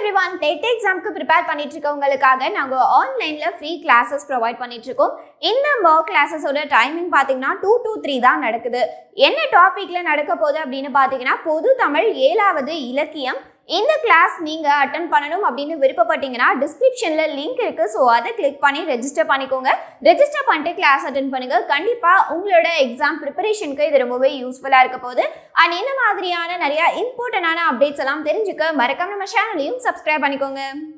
every one TET எக்ஸாம்க்கு prepare பண்ணிட்டு இருக்கவங்களுக்காக நாங்கள் ஆன்லைனில் ஃப்ரீ கிளாஸஸ் ப்ரொவைட் பண்ணிட்டு இருக்கோம் இந்த மர்க் கிளாஸஸோட டைமிங் பார்த்தீங்கன்னா டூ டூ த்ரீ தான் நடக்குது என்ன டாப்பிக்கில் நடக்க போகுது அப்படின்னு பார்த்தீங்கன்னா பொது தமிழ் ஏழாவது இலக்கியம் இந்த கிளாஸ் நீங்கள் அட்டன் பண்ணணும் அப்படின்னு விருப்பப்பட்டீங்கன்னா டிஸ்கிரிப்ஷனில் லிங்க் இருக்குது ஸோ அதை கிளிக் பண்ணி ரெஜிஸ்டர் பண்ணிக்கோங்க ரெஜிஸ்டர் பண்ணிட்டு கிளாஸ் அட்டன் பண்ணுங்க கண்டிப்பாக உங்களோட எக்ஸாம் ப்ரிப்பரேஷனுக்கு இது ரொம்பவே யூஸ்ஃபுல்லாக இருக்க போகுது அண்ட் இந்த மாதிரியான நிறைய இம்பார்ட்டண்டான அப்டேட்ஸ் எல்லாம் தெரிஞ்சுக்க மறக்காம நம்ம சேனலையும் சப்ஸ்கிரைப் பண்ணிக்கோங்க